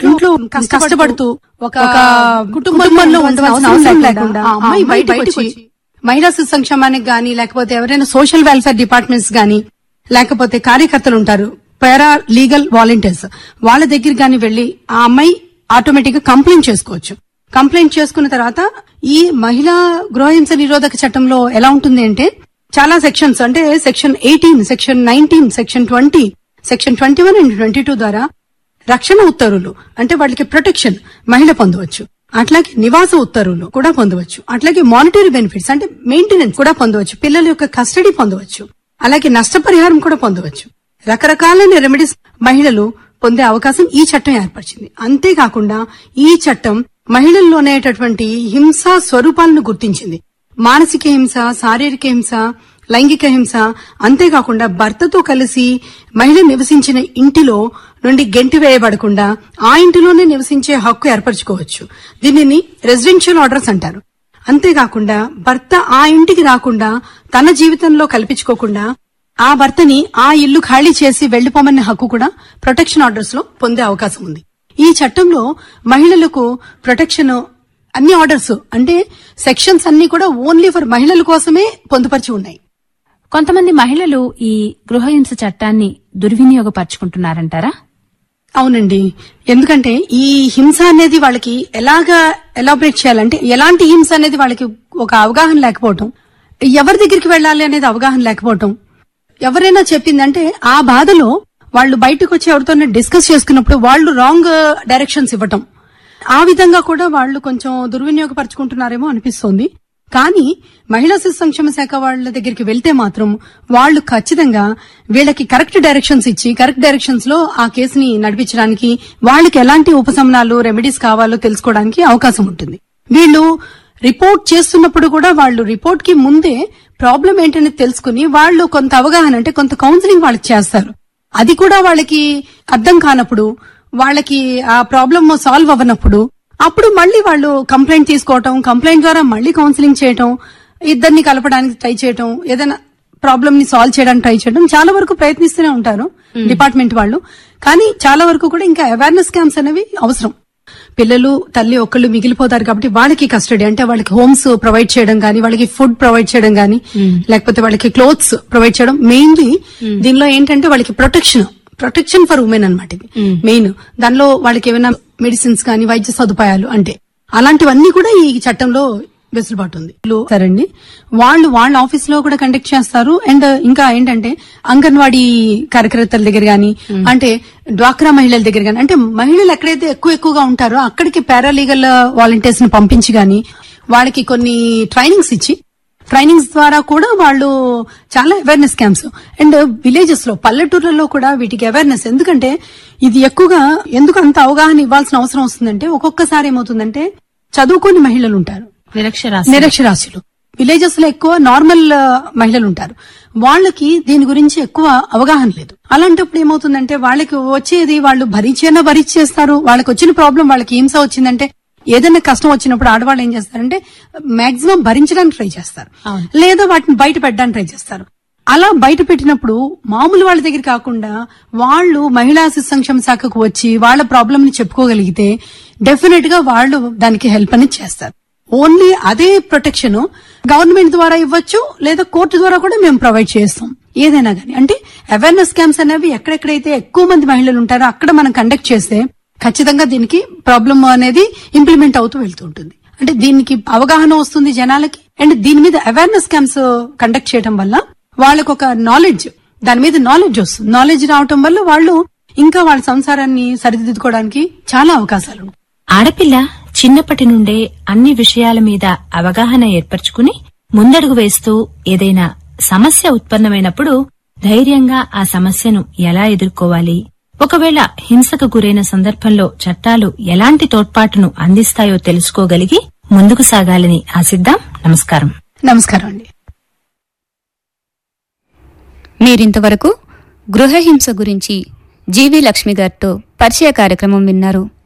ఇంట్లో కష్టపడుతూ ఒక కుటుంబంలో ఉండవలసిన అవసరం లేకుండా ఆ అమ్మాయి బయటకు వచ్చి మహిళా శిశు సంక్షేమానికి గాని లేకపోతే ఎవరైనా సోషల్ వెల్ఫేర్ డిపార్ట్మెంట్స్ గాని లేకపోతే కార్యకర్తలు ఉంటారు పారా లీగల్ వాలంటీర్స్ వాళ్ళ దగ్గర గాని వెళ్లి ఆ అమ్మాయి ఆటోమేటిక్ గా కంప్లైంట్ చేసుకోవచ్చు కంప్లైంట్ చేసుకున్న తర్వాత ఈ మహిళా గృహహింస నిరోధక చట్టంలో ఎలా ఉంటుంది అంటే చాలా సెక్షన్స్ అంటే section eighteen section nineteen section twenty section twenty one and twenty two ద్వారా రక్షణ ఉత్తర్వులు అంటే వాళ్ళకి ప్రొటెక్షన్ మహిళ పొందవచ్చు అట్లాగే నివాస ఉత్తర్వులు కూడా పొందవచ్చు అట్లాగే మానిటరీ బెనిఫిట్స్ అంటే మెయింటెనెన్స్ కూడా పొందవచ్చు పిల్లల యొక్క కస్టడీ పొందవచ్చు అలాగే నష్టపరిహారం కూడా పొందవచ్చు రకరకాలైన రెమెడీస్ మహిళలు పొందే అవకాశం ఈ చట్టం ఏర్పరిచింది అంతేకాకుండా ఈ చట్టం మహిళల్లోనేటటువంటి హింసా స్వరూపాలను గుర్తించింది మానసిక హింస శారీరక హింస లైంగిక హింస అంతేకాకుండా భర్తతో కలిసి మహిళ నివసించిన ఇంటిలో నుండి గెంటి వేయబడకుండా ఆ ఇంటిలోనే నివసించే హక్కు ఏర్పరచుకోవచ్చు దీనిని రెసిడెన్షియల్ ఆర్డర్స్ అంటారు అంతేకాకుండా భర్త ఆ ఇంటికి రాకుండా తన జీవితంలో కల్పించుకోకుండా ఆ భర్తని ఆ ఇల్లు ఖాళీ చేసి వెళ్లిపోమనే హక్కు కూడా ప్రొటెక్షన్ ఆర్డర్స్ లో పొందే అవకాశం ఉంది ఈ చట్టంలో మహిళలకు ప్రొటెక్షన్ అన్ని ఆర్డర్స్ అంటే సెక్షన్స్ అన్ని కూడా ఓన్లీ ఫర్ మహిళల కోసమే పొందుపరిచి ఉన్నాయి కొంతమంది మహిళలు ఈ గృహహింస చట్టాన్ని దుర్వినియోగపరుచుకుంటున్నారంటారా అవునండి ఎందుకంటే ఈ హింస అనేది వాళ్ళకి ఎలాగా ఎలాబరేట్ చేయాలంటే ఎలాంటి హింస అనేది వాళ్ళకి ఒక అవగాహన లేకపోవటం ఎవరి దగ్గరికి వెళ్ళాలి అనేది అవగాహన లేకపోవటం ఎవరైనా చెప్పిందంటే ఆ బాధలో వాళ్ళు బయటకు వచ్చి ఎవరితోనే డిస్కస్ చేసుకున్నప్పుడు వాళ్ళు రాంగ్ డైరెక్షన్స్ ఇవ్వటం ఆ విధంగా కూడా వాళ్ళు కొంచెం దుర్వినియోగపరుచుకుంటున్నారేమో అనిపిస్తోంది కానీ మహిళా శిశు సంక్షేమ శాఖ వాళ్ళ దగ్గరికి వెళ్తే మాత్రం వాళ్ళు ఖచ్చితంగా వీళ్ళకి కరెక్ట్ డైరెక్షన్స్ ఇచ్చి కరెక్ట్ డైరెక్షన్స్ లో ఆ కేసుని నడిపించడానికి వాళ్ళకి ఎలాంటి ఉపశమనాలు రెమెడీస్ కావాలో తెలుసుకోవడానికి అవకాశం ఉంటుంది వీళ్ళు రిపోర్ట్ చేస్తున్నప్పుడు కూడా వాళ్ళు రిపోర్ట్ కి ముందే ప్రాబ్లం ఏంటనేది తెలుసుకుని వాళ్ళు కొంత అవగాహన అంటే కొంత కౌన్సిలింగ్ వాళ్ళకి చేస్తారు అది కూడా వాళ్ళకి అర్థం కానప్పుడు వాళ్ళకి ఆ ప్రాబ్లమ్ సాల్వ్ అవ్వనప్పుడు అప్పుడు మళ్ళీ వాళ్ళు కంప్లైంట్ తీసుకోవటం కంప్లైంట్ ద్వారా మళ్ళీ కౌన్సిలింగ్ చేయటం ఇద్దరిని కలపడానికి ట్రై చేయటం ఏదైనా ప్రాబ్లమ్ ని సాల్వ్ చేయడానికి ట్రై చేయడం చాలా వరకు ప్రయత్నిస్తూనే ఉంటారు డిపార్ట్మెంట్ వాళ్ళు కానీ చాలా వరకు కూడా ఇంకా అవేర్నెస్ క్యాంప్స్ అనేవి అవసరం పిల్లలు తల్లి ఒక్కళ్ళు మిగిలిపోతారు కాబట్టి వాళ్ళకి కస్టడీ అంటే వాళ్ళకి హోమ్స్ ప్రొవైడ్ చేయడం గానీ వాళ్ళకి ఫుడ్ ప్రొవైడ్ చేయడం గానీ లేకపోతే వాళ్ళకి క్లోత్స్ ప్రొవైడ్ చేయడం మెయిన్లీ దీనిలో ఏంటంటే వాళ్ళకి ప్రొటెక్షన్ ప్రొటెక్షన్ ఫర్ ఉమెన్ అనమాట ఇది మెయిన్ దానిలో వాళ్ళకి ఏమైనా మెడిసిన్స్ కానీ వైద్య సదుపాయాలు అంటే అలాంటివన్నీ కూడా ఈ చట్టంలో వెసులుబాటు ఉంది సరండి వాళ్ళు వాళ్ళ ఆఫీస్ లో కూడా కండక్ట్ చేస్తారు అండ్ ఇంకా ఏంటంటే అంగన్వాడీ కార్యకర్తల దగ్గర గాని అంటే డ్వాక్రా మహిళల దగ్గర గాని అంటే మహిళలు ఎక్కడైతే ఎక్కువ ఎక్కువగా ఉంటారో అక్కడికి పారాలీగల్ వాలంటీర్స్ ని పంపించి గాని వాళ్ళకి కొన్ని ట్రైనింగ్స్ ఇచ్చి ట్రైనింగ్స్ ద్వారా కూడా వాళ్ళు చాలా అవేర్నెస్ క్యాంప్స్ అండ్ విలేజెస్ లో పల్లెటూర్లలో కూడా వీటికి అవేర్నెస్ ఎందుకంటే ఇది ఎక్కువగా ఎందుకు అంత అవగాహన ఇవ్వాల్సిన అవసరం వస్తుందంటే ఒక్కొక్కసారి ఏమవుతుందంటే చదువుకోని మహిళలు ఉంటారు నిరక్షరాస్య నిరక్షరాస్యులు విలేజెస్ లో ఎక్కువ నార్మల్ ఆ, మహిళలు ఉంటారు వాళ్ళకి దీని గురించి ఎక్కువ అవగాహన లేదు అలాంటప్పుడు ఏమవుతుందంటే వాళ్ళకి వచ్చేది వాళ్ళు భరించేనా భరించేస్తారు వాళ్ళకి వచ్చిన ప్రాబ్లం వాళ్ళకి హింస వచ్చిందంటే ఏదైనా కష్టం వచ్చినప్పుడు ఆడవాళ్ళు ఏం చేస్తారంటే మాక్సిమం భరించడానికి ట్రై చేస్తారు అవును. లేదా వాటిని బయట పెట్టడానికి ట్రై చేస్తారు అలా బయట పెట్టినప్పుడు మామూలు వాళ్ళ దగ్గర కాకుండా వాళ్ళు మహిళా శిశు సంక్షేమ శాఖకు వచ్చి వాళ్ళ ప్రాబ్లం ని చెప్పుకోగలిగితే డెఫినెట్ గా వాళ్ళు దానికి హెల్ప్ అనేది చేస్తారు ఓన్లీ అదే ప్రొటెక్షన్ గవర్నమెంట్ ద్వారా ఇవ్వచ్చు లేదా కోర్టు ద్వారా కూడా మేము ప్రొవైడ్ చేస్తాం ఏదైనా గానీ అంటే అవేర్నెస్ క్యాంప్స్ అనేవి ఎక్కడెక్కడైతే ఎక్కువ మంది మహిళలు ఉంటారో అక్కడ మనం కండక్ట్ చేస్తే ఖచ్చితంగా దీనికి ప్రాబ్లం అనేది ఇంప్లిమెంట్ అవుతూ వెళ్తూ ఉంటుంది అంటే దీనికి అవగాహన వస్తుంది జనాలకి అండ్ దీని మీద అవేర్నెస్ క్యాంప్స్ కండక్ట్ చేయడం వల్ల వాళ్ళకు ఒక నాలెడ్జ్ దాని మీద నాలెడ్జ్ వస్తుంది నాలెడ్జ్ రావటం వల్ల వాళ్ళు ఇంకా వాళ్ళ సంసారాన్ని సరిదిద్దుకోవడానికి చాలా అవకాశాలు ఉంటాయి ఆడపిల్ల చిన్నప్పటి నుండే అన్ని విషయాల మీద అవగాహన ఏర్పరచుకుని ముందడుగు వేస్తూ ఏదైనా సమస్య ఉత్పన్నమైనప్పుడు ధైర్యంగా ఆ సమస్యను ఎలా ఎదుర్కోవాలి ఒకవేళ హింసకు గురైన సందర్భంలో చట్టాలు ఎలాంటి తోడ్పాటును అందిస్తాయో తెలుసుకోగలిగి ముందుకు సాగాలని ఆశిద్దాం నమస్కారం నమస్కారం అండి మీరింతవరకు గృహహింస గురించి జీవి లక్ష్మి గారితో పరిచయ కార్యక్రమం విన్నారు